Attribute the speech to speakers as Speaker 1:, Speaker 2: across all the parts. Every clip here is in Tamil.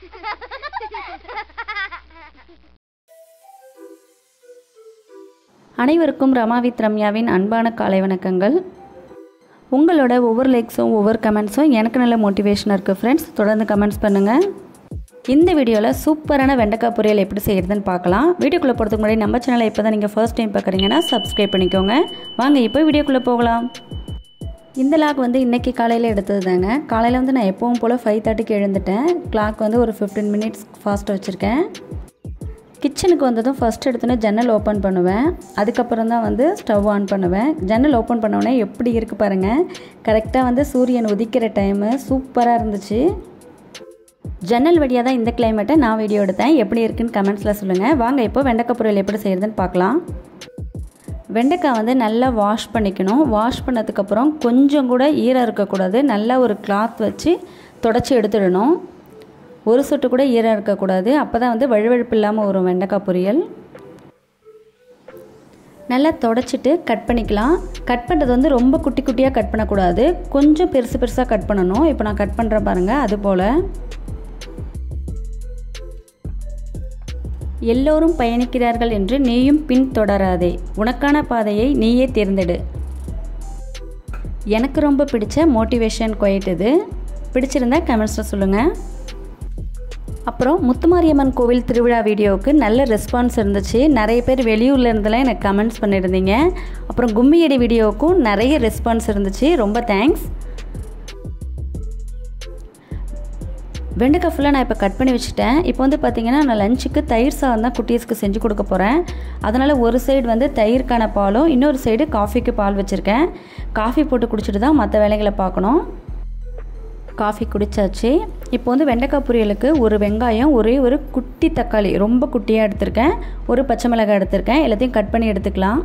Speaker 1: அனைவருக்கும் ரமாவித் ரம்யாவின் அன்பான காலை வணக்கங்கள் உங்களோட ஒவ்வொரு லைக்ஸும் ஒவ்வொரு கமெண்ட்ஸும் எனக்கு நல்ல மோட்டிவேஷனாக இருக்குது ஃப்ரெண்ட்ஸ் தொடர்ந்து கமெண்ட்ஸ் பண்ணுங்கள் இந்த வீடியோவில் சூப்பரான வெண்டைக்காய் பொரியல் எப்படி செய்கிறதுன்னு பார்க்கலாம் வீடியோக்குள்ளே போகிறதுக்கு முன்னாடி நம்ம சேனலை இப்போ தான் நீங்கள் ஃபர்ஸ்ட் டைம் பார்க்குறீங்கன்னா சப்ஸ்கிரைப் பண்ணிக்கோங்க வாங்க இப்போ வீடியோக்குள்ளே போகலாம் இந்த லாக் வந்து இன்றைக்கி காலையில் எடுத்தது தாங்க காலையில் வந்து நான் எப்பவும் போல் ஃபைவ் தேர்ட்டிக்கு எழுந்துட்டேன் கிளாக் வந்து ஒரு ஃபிஃப்டீன் மினிட்ஸ் ஃபாஸ்ட்டாக வச்சுருக்கேன் கிச்சனுக்கு வந்ததும் ஃபஸ்ட் எடுத்தோன்னே ஜன்னல் ஓப்பன் பண்ணுவேன் அதுக்கப்புறம் தான் வந்து ஸ்டவ் ஆன் பண்ணுவேன் ஜன்னல் ஓப்பன் பண்ணோடனே எப்படி இருக்குது பாருங்கள் கரெக்டாக வந்து சூரியன் உதிக்கிற டைமு சூப்பராக இருந்துச்சு ஜன்னல் வழியாக தான் இந்த கிளைமேட்டை நான் வீடியோ எடுத்தேன் எப்படி இருக்குன்னு கமெண்ட்ஸில் சொல்லுங்கள் வாங்க இப்போ வெண்டைக்காய் பொரியல் எப்படி செய்கிறதுன்னு பார்க்கலாம் வெண்டைக்காய் வந்து நல்லா வாஷ் பண்ணிக்கணும் வாஷ் பண்ணதுக்கப்புறம் கொஞ்சம் கூட ஈரம் இருக்கக்கூடாது நல்லா ஒரு கிளாத் வச்சு தொடச்சி எடுத்துடணும் ஒரு சொட்டு கூட ஈரம் இருக்கக்கூடாது அப்போ தான் வந்து வழுவழுப்பு இல்லாமல் வரும் வெண்டைக்காய் பொரியல் நல்லா தொடச்சிட்டு கட் பண்ணிக்கலாம் கட் பண்ணுறது வந்து ரொம்ப குட்டி குட்டியாக கட் பண்ணக்கூடாது கொஞ்சம் பெருசு பெருசாக கட் பண்ணணும் இப்போ நான் கட் பண்ணுறேன் பாருங்கள் அது போல் எல்லோரும் பயணிக்கிறார்கள் என்று நீயும் பின் தொடராதே உனக்கான பாதையை நீயே தேர்ந்தெடு எனக்கு ரொம்ப பிடிச்ச மோட்டிவேஷன் கொயட் இது பிடிச்சிருந்தா கமெண்ட்ஸில் சொல்லுங்கள் அப்புறம் முத்துமாரியம்மன் கோவில் திருவிழா வீடியோவுக்கு நல்ல ரெஸ்பான்ஸ் இருந்துச்சு நிறைய பேர் வெளியூரில் இருந்தெல்லாம் எனக்கு கமெண்ட்ஸ் பண்ணியிருந்தீங்க அப்புறம் கும்மியடி வீடியோவுக்கும் நிறைய ரெஸ்பான்ஸ் இருந்துச்சு ரொம்ப தேங்க்ஸ் வெண்டைக்காய் ஃபுல்லாக நான் இப்போ கட் பண்ணி வச்சுட்டேன் இப்போ வந்து பார்த்திங்கன்னா நான் லஞ்சுக்கு தயிர் சாதம் தான் குட்டீஸ்க்கு செஞ்சு கொடுக்க போகிறேன் அதனால் ஒரு சைடு வந்து தயிர்க்கான பாலும் இன்னொரு சைடு காஃபிக்கு பால் வச்சுருக்கேன் காஃபி போட்டு குடிச்சிட்டு தான் மற்ற வேலைகளை பார்க்கணும் காஃபி குடித்தாச்சு இப்போ வந்து வெண்டைக்காய் பொரியலுக்கு ஒரு வெங்காயம் ஒரே ஒரு குட்டி தக்காளி ரொம்ப குட்டியாக எடுத்திருக்கேன் ஒரு பச்சை மிளகாய் எடுத்திருக்கேன் எல்லாத்தையும் கட் பண்ணி எடுத்துக்கலாம்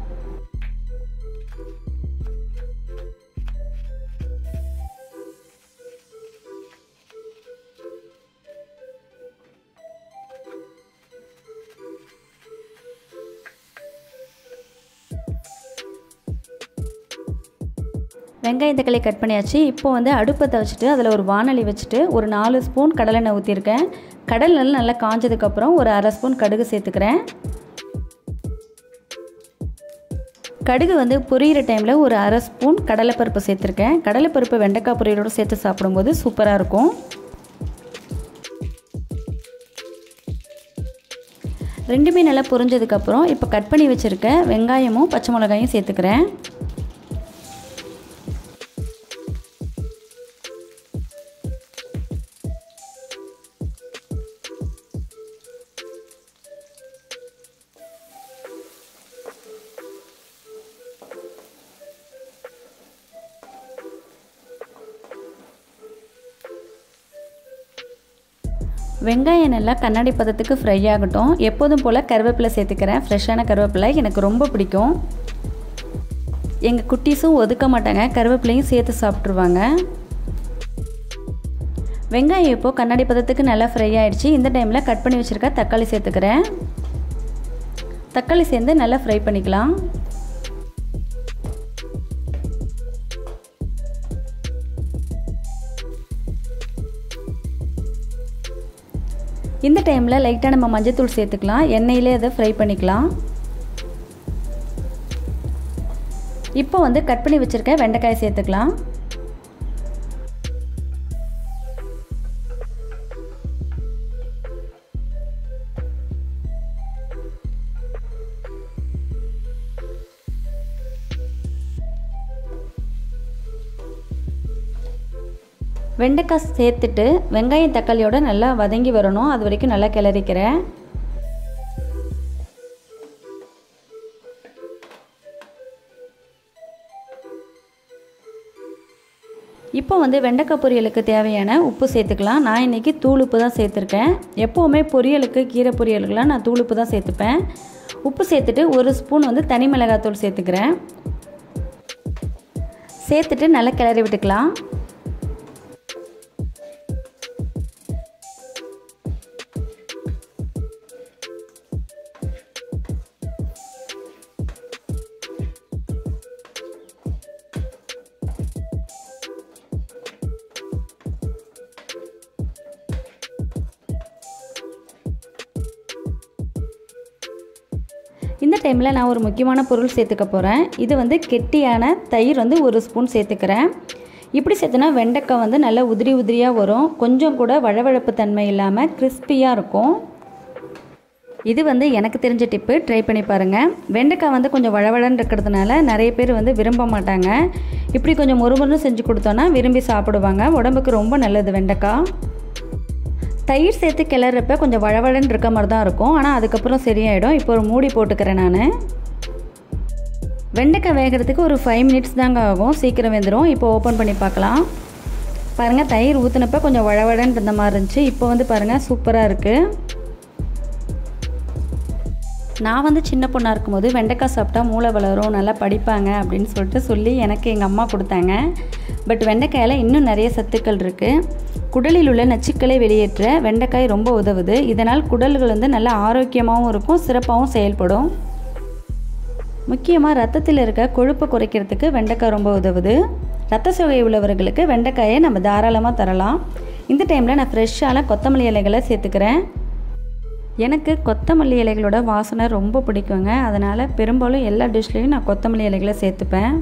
Speaker 1: வெங்காயம் தக்காளி கட் பண்ணியாச்சு இப்போ வந்து அடுப்பத்தை வச்சுட்டு அதில் ஒரு வானொலி வச்சுட்டு ஒரு நாலு ஸ்பூன் கடலெண்ணெய் ஊற்றிருக்கேன் கடல் நல்லா நல்லா காஞ்சதுக்கப்புறம் ஒரு அரை ஸ்பூன் கடுகு சேர்த்துக்கிறேன் கடுகு வந்து பொரியிற டைமில் ஒரு அரை ஸ்பூன் கடலைப்பருப்பு சேர்த்துருக்கேன் கடலைப்பருப்பு வெண்டைக்காய் பொரியலோடு சேர்த்து சாப்பிடும்போது சூப்பராக இருக்கும் ரெண்டுமே நல்லா பொரிஞ்சதுக்கப்புறம் இப்போ கட் பண்ணி வச்சுருக்க வெங்காயமும் பச்சை மிளகாயும் சேர்த்துக்கிறேன் வெங்காயம் நல்லா கண்ணாடி பதத்துக்கு ஃப்ரை ஆகட்டும் எப்போதும் போல் கருவேப்பிலை சேர்த்துக்கிறேன் ஃப்ரெஷ்ஷான கருவேப்பிலை எனக்கு ரொம்ப பிடிக்கும் எங்கள் குட்டீஸும் ஒதுக்க மாட்டாங்க கருவேப்பிலையும் சேர்த்து சாப்பிட்ருவாங்க வெங்காயம் இப்போது கண்ணாடி பதத்துக்கு நல்லா ஃப்ரை ஆகிடுச்சு இந்த டைமில் கட் பண்ணி வச்சுருக்க தக்காளி சேர்த்துக்கிறேன் தக்காளி சேர்ந்து நல்லா ஃப்ரை பண்ணிக்கலாம் இந்த டைமில் லைட்டாக நம்ம மஞ்சத்தூள் சேர்த்துக்கலாம் எண்ணெயிலே அதை ஃப்ரை பண்ணிக்கலாம் இப்போ வந்து கட் பண்ணி வச்சுருக்க வெண்டைக்காய் சேர்த்துக்கலாம் வெண்டைக்காய் சேர்த்துட்டு வெங்காயம் தக்காளியோட நல்லா வதங்கி வரணும் அது வரைக்கும் நல்லா கிளறிக்கிறேன் இப்போ வந்து வெண்டைக்காய் பொரியலுக்கு தேவையான உப்பு சேர்த்துக்கலாம் நான் இன்றைக்கி தூள் உப்பு தான் சேர்த்துருக்கேன் எப்போவுமே பொரியலுக்கு கீரை பொரியலுக்கெலாம் நான் தூள் உப்பு தான் சேர்த்துப்பேன் உப்பு சேர்த்துட்டு ஒரு ஸ்பூன் வந்து தனி மிளகாத்தூள் சேர்த்துக்கிறேன் சேர்த்துட்டு நல்லா கிளறி விட்டுக்கலாம் இந்த டைமில் நான் ஒரு முக்கியமான பொருள் சேர்த்துக்க போகிறேன் இது வந்து கெட்டியான தயிர் வந்து ஒரு ஸ்பூன் சேர்த்துக்கிறேன் இப்படி சேர்த்துனா வெண்டைக்காய் வந்து நல்லா உதிரி உதிரியாக வரும் கொஞ்சம் கூட வழவழப்பு தன்மை இல்லாமல் கிறிஸ்பியாக இருக்கும் இது வந்து எனக்கு தெரிஞ்ச டிப்பு ட்ரை பண்ணி பாருங்கள் வெண்டைக்காய் வந்து கொஞ்சம் வழவழன்னு இருக்கிறதுனால நிறைய பேர் வந்து விரும்ப மாட்டாங்க இப்படி கொஞ்சம் மொறுமொறுன்னு செஞ்சு கொடுத்தோன்னா விரும்பி சாப்பிடுவாங்க உடம்புக்கு ரொம்ப நல்லது வெண்டைக்காய் தயிர் சேர்த்து கிளறப்ப கொஞ்சம் வழவழன்னு இருக்க மாதிரி தான் இருக்கும் ஆனால் அதுக்கப்புறம் சரியாயிடும் இப்போ ஒரு மூடி போட்டுக்கிறேன் நான் வெண்டைக்காய் வேகிறதுக்கு ஒரு ஃபைவ் மினிட்ஸ் தாங்க ஆகும் சீக்கிரம் வெந்துடும் இப்போ ஓப்பன் பண்ணி பார்க்கலாம் பாருங்கள் தயிர் ஊற்றினப்ப கொஞ்சம் வழவழன்னு இருந்த மாதிரி இருந்துச்சு இப்போ வந்து பாருங்கள் சூப்பராக இருக்குது நான் வந்து சின்ன பொண்ணாக இருக்கும்போது வெண்டைக்காய் சாப்பிட்டா மூளை வளரும் நல்லா படிப்பாங்க அப்படின்னு சொல்லிட்டு சொல்லி எனக்கு எங்கள் அம்மா கொடுத்தாங்க பட் வெண்டைக்காயில் இன்னும் நிறைய சத்துக்கள் இருக்குது குடலில் உள்ள நச்சுக்களை வெளியேற்ற வெண்டைக்காய் ரொம்ப உதவுது இதனால் குடல்கள் வந்து நல்ல ஆரோக்கியமாகவும் இருக்கும் சிறப்பாகவும் செயல்படும் முக்கியமாக ரத்தத்தில் இருக்க கொழுப்பை குறைக்கிறதுக்கு வெண்டைக்காய் ரொம்ப உதவுது ரத்த சுகை உள்ளவர்களுக்கு வெண்டைக்காயை நம்ம தாராளமாக தரலாம் இந்த டைமில் நான் ஃப்ரெஷ்ஷான கொத்தமல்லி இலைகளை சேர்த்துக்கிறேன் எனக்கு கொத்தமல்லி இலைகளோட வாசனை ரொம்ப பிடிக்குங்க அதனால் பெரும்பாலும் எல்லா டிஷ்லேயும் நான் கொத்தமல்லி இலைகளை சேர்த்துப்பேன்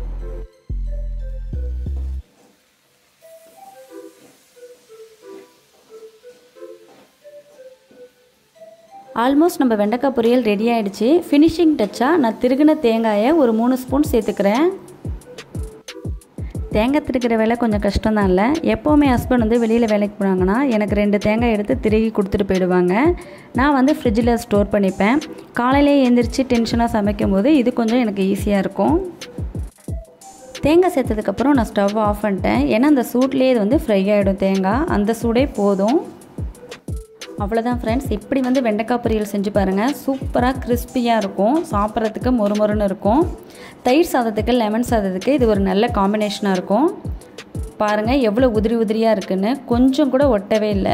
Speaker 1: ஆல்மோஸ்ட் நம்ம வெண்டைக்காய் பொரியல் ரெடி ஆகிடுச்சு ஃபினிஷிங் டச்சாக நான் திருகின தேங்காயை ஒரு மூணு ஸ்பூன் சேர்த்துக்கிறேன் தேங்காய் திருக்கிற வேலை கொஞ்சம் கஷ்டம் தான் இல்லை எப்போவுமே ஹஸ்பண்ட் வந்து வெளியில் வேலைக்கு போனாங்கன்னா எனக்கு ரெண்டு தேங்காய் எடுத்து திருகி கொடுத்துட்டு போயிடுவாங்க நான் வந்து ஃப்ரிட்ஜில் ஸ்டோர் பண்ணிப்பேன் காலையிலே எழுந்திரிச்சு டென்ஷனாக சமைக்கும் போது இது கொஞ்சம் எனக்கு ஈஸியாக இருக்கும் தேங்காய் சேர்த்ததுக்கப்புறம் நான் ஸ்டவ் ஆஃப் பண்ணிட்டேன் ஏன்னா அந்த சூட்லேயே இது வந்து ஃப்ரை ஆகிடும் தேங்காய் அந்த சூடே போதும் அவ்வளோதான் ஃப்ரெண்ட்ஸ் இப்படி வந்து வெண்டைக்காய் பொரியல் செஞ்சு பாருங்கள் சூப்பராக கிறிஸ்பியாக இருக்கும் சாப்பிட்றதுக்கு மொறுமொறுன்னு இருக்கும் தயிர் சாதத்துக்கு லெமன் சாதத்துக்கு இது ஒரு நல்ல காம்பினேஷனாக இருக்கும் பாருங்கள் எவ்வளோ உதிரி உதிரியாக இருக்குன்னு கொஞ்சம் கூட ஒட்டவே இல்லை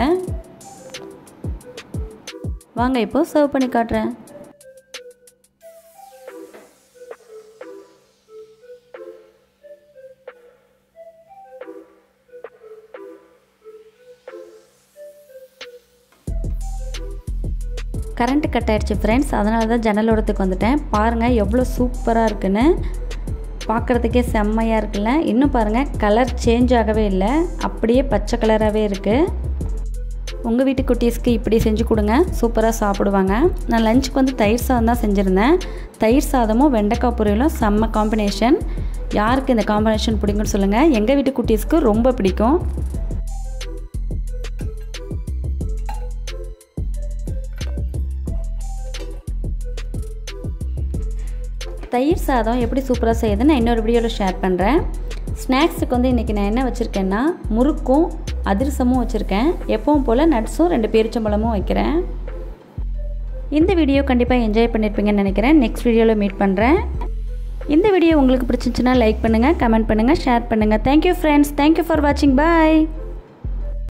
Speaker 1: வாங்க இப்போது சர்வ் பண்ணி காட்டுறேன் கரண்ட்டு கட் ஆகிடுச்சு ஃப்ரெண்ட்ஸ் அதனால தான் ஜன்னல் ஓரத்துக்கு வந்துட்டேன் பாருங்கள் எவ்வளோ சூப்பராக இருக்குன்னு பார்க்குறதுக்கே செம்மையாக இருக்குல்ல இன்னும் பாருங்கள் கலர் சேஞ்ச் ஆகவே இல்லை அப்படியே பச்சை கலராகவே இருக்குது உங்கள் வீட்டு குட்டீஸ்க்கு இப்படி செஞ்சு கொடுங்க சூப்பராக சாப்பிடுவாங்க நான் லஞ்சுக்கு வந்து தயிர் சாதம் தான் செஞ்சுருந்தேன் தயிர் சாதமும் வெண்டைக்காய் பொரியலும் செம்ம காம்பினேஷன் யாருக்கு இந்த காம்பினேஷன் பிடிக்கும்னு சொல்லுங்கள் எங்கள் வீட்டு குட்டீஸ்க்கு ரொம்ப பிடிக்கும் தயிர் சாதம் எப்படி சூப்பராக செய்யுதுன்னு நான் இன்னொரு வீடியோவில் ஷேர் பண்ணுறேன் ஸ்நாக்ஸுக்கு வந்து இன்றைக்கி நான் என்ன வச்சுருக்கேன்னா முறுக்கும் அதிரசமும் வச்சுருக்கேன் எப்பவும் போல் நட்ஸும் ரெண்டு பேரிச்சம்பழமும் வைக்கிறேன் இந்த வீடியோ கண்டிப்பாக என்ஜாய் பண்ணியிருப்பீங்கன்னு நினைக்கிறேன் நெக்ஸ்ட் வீடியோவில் மீட் பண்ணுறேன் இந்த வீடியோ உங்களுக்கு பிடிச்சிருந்துச்சுன்னா லைக் பண்ணுங்கள் கமெண்ட் பண்ணுங்கள் ஷேர் பண்ணுங்கள் தேங்க்யூ ஃப்ரெண்ட்ஸ் தேங்க்யூ ஃபார் வாட்சிங் பாய்